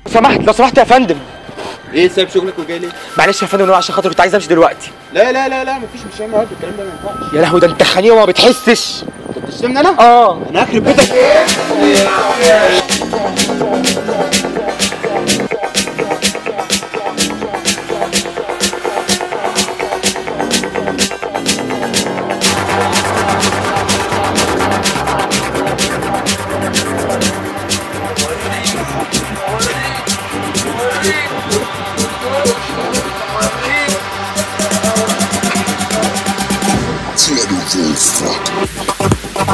لو سمحت لو سمحت يا فندم ايه سايب شغلك وجاي ليه؟ معلش يا فندم انا عشان خاطر كنت عايز امشي دلوقتي لا لا لا لا مفيش مش النهارده الكلام ده ما ينفعش يا لهوي ده انت خنيق وما بتحسش انت بتشتمني انا؟ اه انا هخرب بيتك Terrible fuck.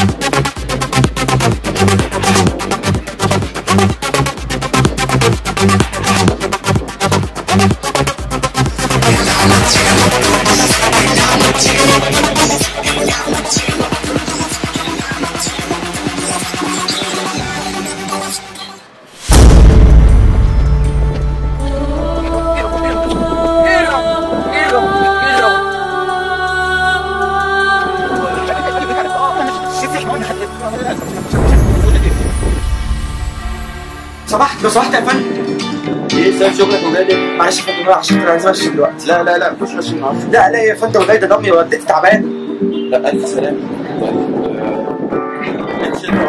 سمحت لو سمحت يا فندم ايه سايب شغلك وجاي ليه؟ معلش يا فندم انا عشان خاطر عايز امشي دلوقتي لا لا لا مفيش ماشي النهارده لا لا يا فندم والله ده دمي وديت تعبان لا الف سلامه طيب آه، انت شد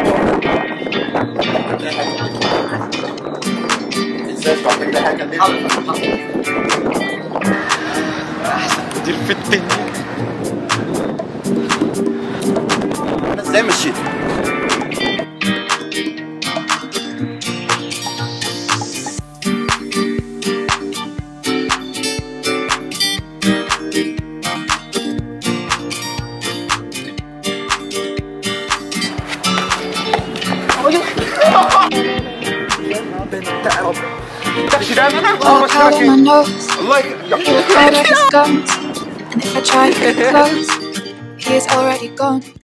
تنساش بعد كده حاجه كان دي الفتني انا ازاي مشيت؟ تاكسي ده انا All out on my nose, الله يكرمك out of his guns. And if I try to get close, he is already gone.